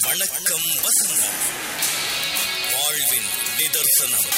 வணக்கம் வசந்தம் வாழ்வின் நிதர்சனம்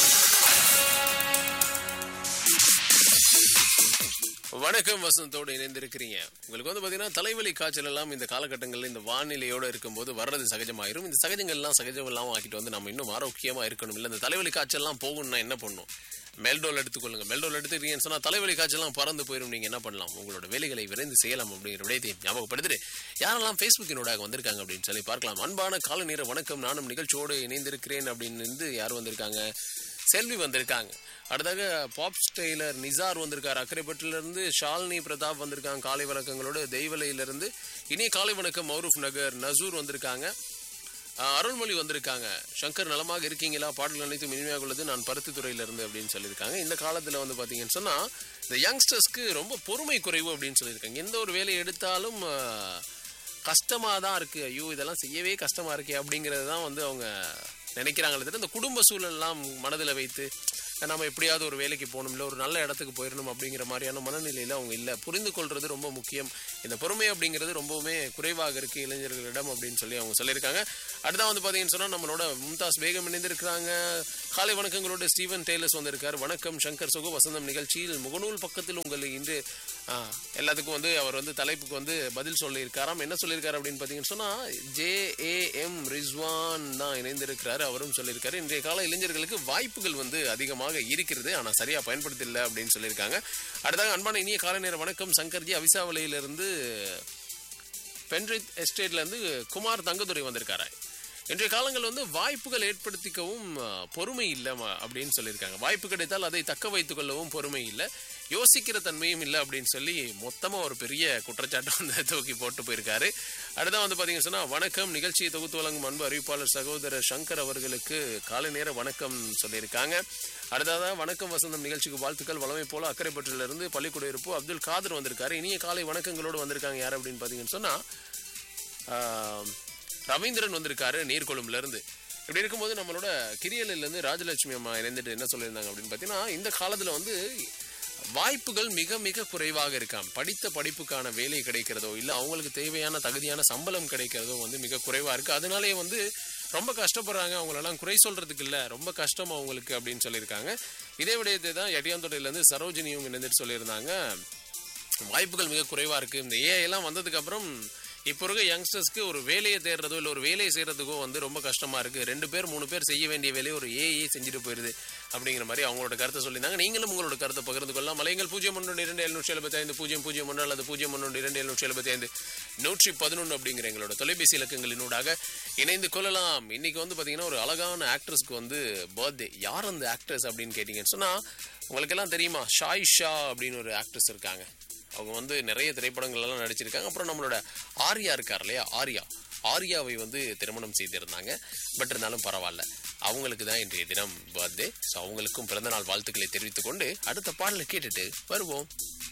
வணக்கம் வசந்தோடு இணைந்திருக்கிறீங்க உங்களுக்கு வந்து பாத்தீங்கன்னா தலைவலி காய்ச்சல் எல்லாம் இந்த காலகட்டங்களில் இந்த வானிலையோட இருக்கும்போது வர்றது சகஜமாயிரும் இந்த சகஜங்கள் எல்லாம் சகஜம் இல்லாம ஆக்கிட்டு வந்து நம்ம இன்னும் ஆரோக்கியமா இருக்கணும் இல்ல இந்த தலைவலி காய்ச்சல் எல்லாம் போகணும்னா என்ன பண்ணும் மெல்டோல் எடுத்துக்கொள்ளுங்க மெல்டோல் எடுத்துக்கிறீங்கன்னு சொன்னா தலைவலி காய்ச்சல்லாம் பறந்து போயிடும் நீங்க என்ன பண்ணலாம் உங்களோட வேலைகளை விரைந்து செய்யலாம் அப்படிங்கிற விடயத்தை ஞாபகப்படுத்திட்டு யாரெல்லாம் ஃபேஸ்புக்கினூடாக வந்திருக்காங்க அப்படின்னு சொல்லி பார்க்கலாம் அன்பான கால நேர வணக்கம் நானும் நிகழ்ச்சியோடு இணைந்திருக்கிறேன் அப்படின்னு இருந்து யார் வந்திருக்காங்க செல்வி வந்திருக்காங்க அடுத்தாக பாப் ஸ்டைலர் நிசார் வந்திருக்காரு அக்கரைப்பட்டில இருந்து ஷாலினி பிரதாப் வந்திருக்காங்க காலை வணக்கங்களோடு தெய்வலையில இருந்து இனி காலை வணக்கம் மௌரூப் நகர் நசூர் வந்திருக்காங்க ஆஹ், அருள்மொழி வந்திருக்காங்க சங்கர் நலமாக இருக்கீங்களா பாடல் அனைத்தும் இனிமையாக உள்ளது நான் பருத்தித்துறையில இருந்து அப்படின்னு சொல்லியிருக்காங்க இந்த காலத்துல வந்து பாத்தீங்கன்னு சொன்னா இந்த யங்ஸ்டர்ஸ்க்கு ரொம்ப பொறுமை குறைவு அப்படின்னு சொல்லியிருக்காங்க எந்த ஒரு வேலையை எடுத்தாலும் ஆஹ், கஷ்டமா தான் இருக்கு ஐயோ இதெல்லாம் செய்யவே கஷ்டமா இருக்கே அப்படிங்கிறது தான் வந்து அவங்க நினைக்கிறாங்களே தவிர இந்த குடும்ப சூழல்லாம் மனதில் வைத்து நம்ம எப்படியாவது ஒரு வேலைக்கு போகணும் இல்லை ஒரு நல்ல இடத்துக்கு போயிடணும் அப்படிங்கிற மாதிரியான மனநிலையில் அவங்க இல்லை புரிந்து கொள்றது ரொம்ப முக்கியம் இந்த பொறுமை அப்படிங்கிறது ரொம்பவுமே குறைவாக இருக்கு இளைஞர்களிடம் அப்படின்னு சொல்லி அவங்க சொல்லியிருக்காங்க அடுத்தா வந்து பார்த்தீங்கன்னு சொன்னால் நம்மளோட மும்தாஸ் பேகம் இணைந்திருக்கிறாங்க காலை வணக்கங்களோட ஸ்டீவன் டெய்லர்ஸ் வந்திருக்கார் வணக்கம் சங்கர் சுகு வசந்தம் நிகழ்ச்சியில் முகநூல் பக்கத்தில் உங்களை இன்று ஆ, எல்லாத்துக்கும் வந்து அவர் வந்து தலைப்புக்கு வந்து பதில் சொல்லியிருக்காராம் என்ன சொல்லியிருக்காரு அப்படின்னு பார்த்தீங்கன்னு சொன்னால் ஜே ஏ எம் ரிஸ்வான் தான் இணைந்திருக்கிறாரு அவரும் சொல்லியிருக்காரு இன்றைய கால இளைஞர்களுக்கு வாய்ப்புகள் வந்து அதிகமாக இருக்கிறது ஆனால் சரியா பயன்படுத்தல அப்படின்னு சொல்லியிருக்காங்க அடுத்தாக அன்பான இனிய காலை நேர வணக்கம் சங்கர்ஜி அவிசாவளையிலிருந்து பென்ரித் எஸ்டேட்ல இருந்து குமார் தங்கதுரை வந்திருக்காரு இன்றைய காலங்கள் வந்து வாய்ப்புகள் ஏற்படுத்திக்கவும் அஹ், பொறுமை இல்லை ம- அப்படின்னு சொல்லியிருக்காங்க வாய்ப்பு கிடைத்தால் அதை தக்க வைத்துக் கொள்ளவும் பொறுமை இல்லை யோசிக்கிற தன்மையும் இல்லை அப்படின்னு சொல்லி மொத்தமா ஒரு பெரிய குற்றச்சாட்டை வந்து தூக்கி போட்டு போயிருக்காரு அடுத்த வந்து பாத்தீங்கன்னு சொன்னா வணக்கம் நிகழ்ச்சியை தொகுத்து வழங்கும் அன்பு அறிவிப்பாளர் சகோதரர் சங்கர் அவர்களுக்கு காலை நேர வணக்கம் சொல்லியிருக்காங்க அடுத்ததா வணக்கம் வசந்தம் நிகழ்ச்சிக்கு வாழ்த்துக்கள் வளமை போல அக்கரைப்பற்றில இருந்து பள்ளிக்குடியிருப்பு அப்துல் காதர் வந்திருக்காரு இனிய காலை வணக்கங்களோடு வந்திருக்காங்க யார் அப்படின்னு பாத்தீங்கன்னு சொன்னா ஆஹ், ரவீந்திரன் வந்திருக்காரு நீர்கொழும்புல இருந்து இப்படி இருக்கும்போது நம்மளோட கிரியலில் இருந்து ராஜலட்சுமி அம்மா இணைந்துட்டு என்ன சொல்லியிருந்தாங்க அப்படின்னு பார்த்தீங்கன்னா இந்த காலத்துல வந்து வாய்ப்புகள் மிக மிக குறைவாக இருக்காம் படித்த படிப்புக்கான வேலை கிடைக்கிறதோ இல்லை அவங்களுக்கு தேவையான தகுதியான சம்பளம் கிடைக்கிறதோ வந்து மிக குறைவா இருக்கு அதனாலேயே வந்து ரொம்ப கஷ்டப்படுறாங்க அவங்களெல்லாம் குறை சொல்றதுக்கு இல்லை ரொம்ப கஷ்டம் அவங்களுக்கு அப்படின்னு சொல்லியிருக்காங்க இதே விடயத்தை தான் எட்டியாந்தோட்டையிலேருந்து சரோஜினியும் இணைந்துட்டு சொல்லியிருந்தாங்க வாய்ப்புகள் மிக குறைவா இருக்கு இந்த ஏஐ எல்லாம் வந்ததுக்கு அப்புறம் இப்போ இருக்க யங்ஸ்டர்ஸ்க்கு ஒரு வேலையை தேடுறதோ இல்லை ஒரு வேலையை செய்யறதுக்கோ வந்து ரொம்ப கஷ்டமா இருக்கு ரெண்டு பேர் மூணு பேர் செய்ய வேண்டிய வேலையை ஒரு ஏஐ செஞ்சுட்டு போயிருது அப்படிங்கிற மாதிரி அவங்களோட கருத்தை சொல்லியிருந்தாங்க நீங்களும் உங்களோட கருத்தை பகிர்ந்து கொள்ளலாம் மலைங்கள் பூஜ்ஜியம் ஒன்று இரண்டு எழுநூற்றி எழுபத்தி ஐந்து பூஜ்ஜியம் பூஜ்ஜியம் ஒன்று அல்லது பூஜ்ஜியம் ஒன்று இரண்டு எழுநூற்றி எழுபத்தி ஐந்து நூற்றி பதினொன்று அப்படிங்கிற எங்களோட தொலைபேசி இலக்கங்களினூடாக இணைந்து கொள்ளலாம் இன்னைக்கு வந்து பார்த்தீங்கன்னா ஒரு அழகான ஆக்ட்ரஸ்க்கு வந்து பர்த்டே யார் அந்த ஆக்ட்ரஸ் அப்படின்னு கேட்டீங்கன்னு சொன்னா உங்களுக்கெல்லாம் தெரியுமா ஷாய் ஷா அப்படின்னு ஒரு ஆக்ட்ரஸ் இருக்காங்க அவங்க வந்து நிறைய திரைப்படங்கள் எல்லாம் நடிச்சிருக்காங்க அப்புறம் நம்மளோட ஆர்யா இருக்கார் இல்லையா ஆர்யா ஆர்யாவை வந்து திருமணம் செய்திருந்தாங்க பட் இருந்தாலும் பரவாயில்ல அவங்களுக்கு தான் இன்றைய தினம் பர்த்டே ஸோ அவங்களுக்கும் பிறந்தநாள் வாழ்த்துக்களை தெரிவித்துக் கொண்டு அடுத்த பாடலை கேட்டுட்டு வருவோம்